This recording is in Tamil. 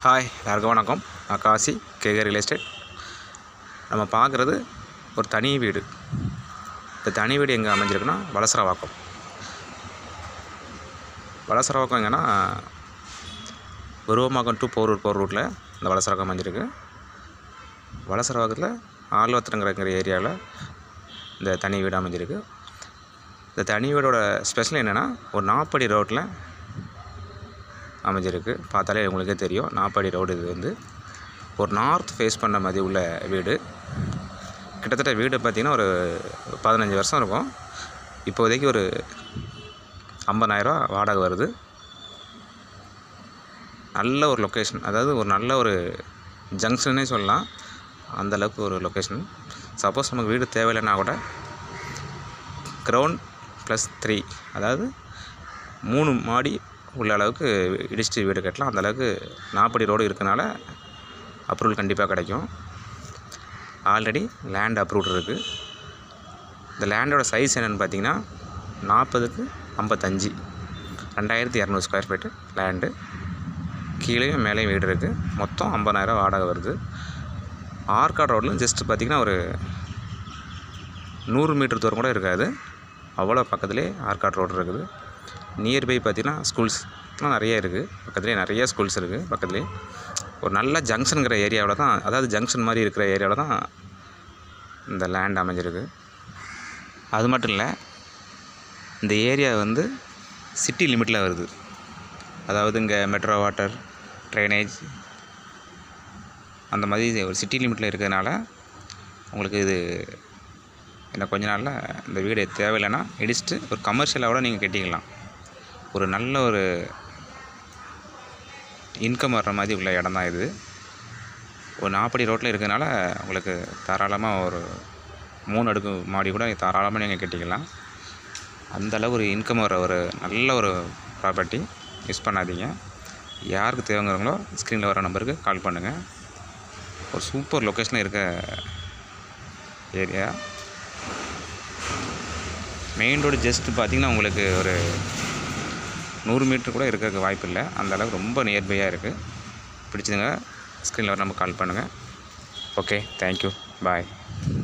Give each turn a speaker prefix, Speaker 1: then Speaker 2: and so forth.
Speaker 1: ஹாய் எல்லாருக்கும் வணக்கம் நான் காசி கேகே ரியல் எஸ்டேட் நம்ம பார்க்குறது ஒரு தனி வீடு இந்த தனி வீடு எங்கே அமைஞ்சிருக்குன்னா வலசரவாக்கம் வலசரவாக்கம் எங்கன்னா உருவமாக்கம் டு போரூர் போர் ரூட்டில் இந்த வலசரவாக்கம் அமைஞ்சிருக்கு வலசரவாக்கத்தில் ஆழ்வாத்திரங்கிற ஏரியாவில் இந்த தனி வீடு அமைஞ்சிருக்கு இந்த தனி வீடோட ஸ்பெஷல் என்னென்னா ஒரு நாற்படி ரோட்டில் அமைஞ்சிருக்கு பார்த்தாலே உங்களுக்கே தெரியும் நாப்பாடி ரோடு இது வந்து ஒரு நார்த் ஃபேஸ் பண்ண மாதிரி உள்ள வீடு கிட்டத்தட்ட வீடு பார்த்திங்கன்னா ஒரு பதினஞ்சு வருஷம் இருக்கும் இப்போதைக்கு ஒரு ஐம்பதாயிரரூவா வாடகை வருது நல்ல ஒரு லொக்கேஷன் அதாவது ஒரு நல்ல ஒரு ஜங்ஷன்னே சொல்லலாம் அந்த அளவுக்கு ஒரு லொக்கேஷன் சப்போஸ் நமக்கு வீடு தேவையில்லைன்னா கூட கிரவுண்ட் ப்ளஸ் த்ரீ அதாவது மூணு மாடி உள்ள அளவுக்கு இடிச்சிட்டு வீடு கட்டலாம் அந்த அளவுக்கு நாற்படி ரோடு இருக்கனால அப்ரூவல் கண்டிப்பாக கிடைக்கும் ஆல்ரெடி லேண்ட் அப்ரூவ்ட் இருக்குது இந்த லேண்டோட சைஸ் என்னென்னு பார்த்தீங்கன்னா நாற்பதுக்கு ஐம்பத்தஞ்சு ரெண்டாயிரத்தி இரநூறு ஸ்கொயர் ஃபீட்டு லேண்டு கீழேயும் மேலேயும் வீடு இருக்குது மொத்தம் ஐம்பதாயிரம் வாடகை வருது ஆர்காட் ரோடில் ஜஸ்ட் பார்த்திங்கன்னா ஒரு நூறு மீட்டர் தூரம் கூட இருக்காது அவ்வளோ பக்கத்துலேயே ஆர்காட் ரோடு இருக்குது நியர்பை பார்த்திங்கன்னா ஸ்கூல்ஸ்லாம் நிறைய இருக்குது பக்கத்துலேயே நிறைய ஸ்கூல்ஸ் இருக்குது பக்கத்துலேயே ஒரு நல்ல ஜங்ஷனுங்கிற ஏரியாவில் தான் அதாவது ஜங்ஷன் மாதிரி இருக்கிற ஏரியாவில் தான் இந்த லேண்ட் அமைஞ்சிருக்கு அது மட்டும் இல்லை இந்த ஏரியா வந்து சிட்டி லிமிட்டில் வருது அதாவது இங்கே மெட்ரோ வாட்டர் ட்ரைனேஜ் அந்த மாதிரி ஒரு சிட்டி லிமிட்டில் இருக்கிறதுனால உங்களுக்கு இது இன்னும் கொஞ்ச நாளில் இந்த வீடு தேவையில்லைன்னா இடிச்சிட்டு ஒரு கமர்ஷியலாக கூட நீங்கள் கட்டிக்கலாம் ஒரு நல்ல ஒரு இன்கம் வர்ற மாதிரி உள்ள இடம் தான் இது ஒரு நாற்படி ரோட்டில் இருக்கிறதுனால உங்களுக்கு தாராளமாக ஒரு மூணு அடுக்கு மாடி கூட தாராளமாக நீங்கள் கட்டிக்கலாம் அந்த அளவு ஒரு இன்கம் வர ஒரு நல்ல ஒரு ப்ராப்பர்ட்டி மிஸ் பண்ணாதீங்க யாருக்கு தேவைங்கிறவங்களோ ஸ்க்ரீனில் வர நம்பருக்கு கால் பண்ணுங்கள் ஒரு சூப்பர் லொக்கேஷனில் இருக்க ஏரியா மெயின் ரோடு ஜஸ்ட் பார்த்திங்கன்னா உங்களுக்கு ஒரு நூறு மீட்ரு கூட இருக்கிறதுக்கு வாய்ப்பு இல்லை அந்த அளவுக்கு ரொம்ப நியர்பையாக இருக்குது பிடிச்சதுங்க ஸ்க்ரீனில் வர நம்ம கால் பண்ணுங்கள் ஓகே தேங்க்யூ பாய்